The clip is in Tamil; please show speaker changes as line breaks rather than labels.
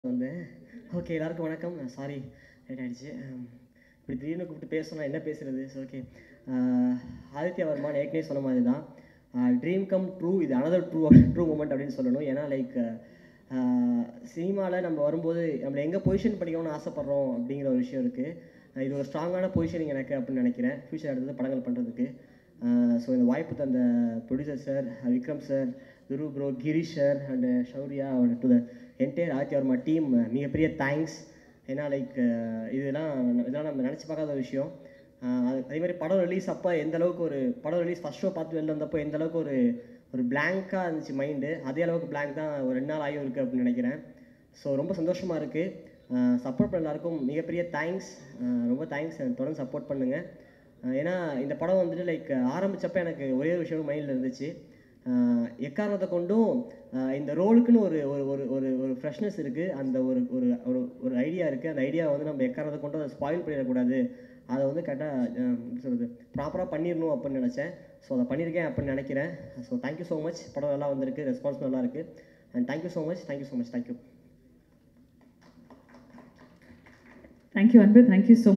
வந்தேன் ஓகே எல்லாருக்கும் வணக்கம் சாரி லேட் ஆகிடுச்சு இப்படி திடீர்னு கூப்பிட்டு பேசணும் என்ன பேசுறது ஸோ ஓகே ஆதித்யா வர்மான் ஏற்கனவே சொன்ன மாதிரி தான் ட்ரீம் கம் ட்ரூ இது அனதர் ட்ரூ ட்ரூ மூமெண்ட் அப்படின்னு சொல்லணும் ஏன்னா லைக் சினிமாவில் நம்ம வரும்போது நம்மளை எங்கே பொசிஷன் பண்ணிக்கணும்னு ஆசைப்பட்றோம் அப்படிங்கிற ஒரு விஷயம் இருக்குது இது ஒரு ஸ்ட்ராங்கான பொசிஷனிங் எனக்கு அப்படின்னு நினைக்கிறேன் ஃப்யூச்சர் அடுத்தது படங்கள் பண்ணுறதுக்கு ஸோ இந்த வாய்ப்பு தந்த producer sir Vikram sir Dhruv bro Girish sir and Shourya to the entire Aditya Varma team மிகப்பெரிய தேங்க்ஸ் ஏன்னா லைக் இதெல்லாம் இதெல்லாம் நம்ம நினச்சி பார்க்காத ஒரு விஷயம் அஹ் அது- அதே மாதிரி படம் ரிலீஸ் அப்போ எந்த அளவுக்கு ஒரு படம் ரிலீஸ் ஃபஸ்ட் ஷோ பார்த்து வெளில வந்தப்போ எந்த அளவுக்கு ஒரு ஒரு பிளாங்காக இருந்துச்சு மைண்டு அதே அளவுக்கு blank தான் ஒரு ரெண்டு நாள் ஆகியும் இருக்குது அப்படின்னு நினைக்கிறேன் ஸோ ரொம்ப சந்தோஷமாக இருக்குது சப்போர்ட் பண்ண எல்லாருக்கும் மிகப்பெரிய தேங்க்ஸ் ரொம்ப தேங்க்ஸ் தொடர்ந்து சப்போர்ட் பண்ணுங்கள் ஏன்னா இந்த படம் வந்துட்டு லைக் ஆரம்பிச்சப்ப எனக்கு ஒரே ஒரு விஷயம் மைண்டில் இருந்துச்சு அஹ் எக்காரணத்தை கொண்டும் அஹ் இந்த ரோலுக்குன்னு ஒரு ஒரு ஒரு ஒரு ஒரு ஃப்ரெஷ்னஸ் இருக்குது அந்த ஒரு ஒரு ஒரு ஒரு ஐடியா இருக்குது அந்த ஐடியாவை வந்து நம்ம எக்காரணத்தை கொண்டும் அதை ஸ்பாயில் பண்ணிடக்கூடாது அதை வந்து கரெக்டாக எப்படி சொல்கிறது ப்ராப்பராக பண்ணிடணும் அப்படின்னு நினச்சேன் ஸோ அதை பண்ணியிருக்கேன் அப்படின்னு நினைக்கிறேன் ஸோ தேங்க்யூ ஸோ மச் படம் நல்லா வந்திருக்கு ரெஸ்பான்ஸ் நல்லா இருக்குது and thank you so much thank you so much thank you
thank you அன்பு தேங்க்யூ ஸோ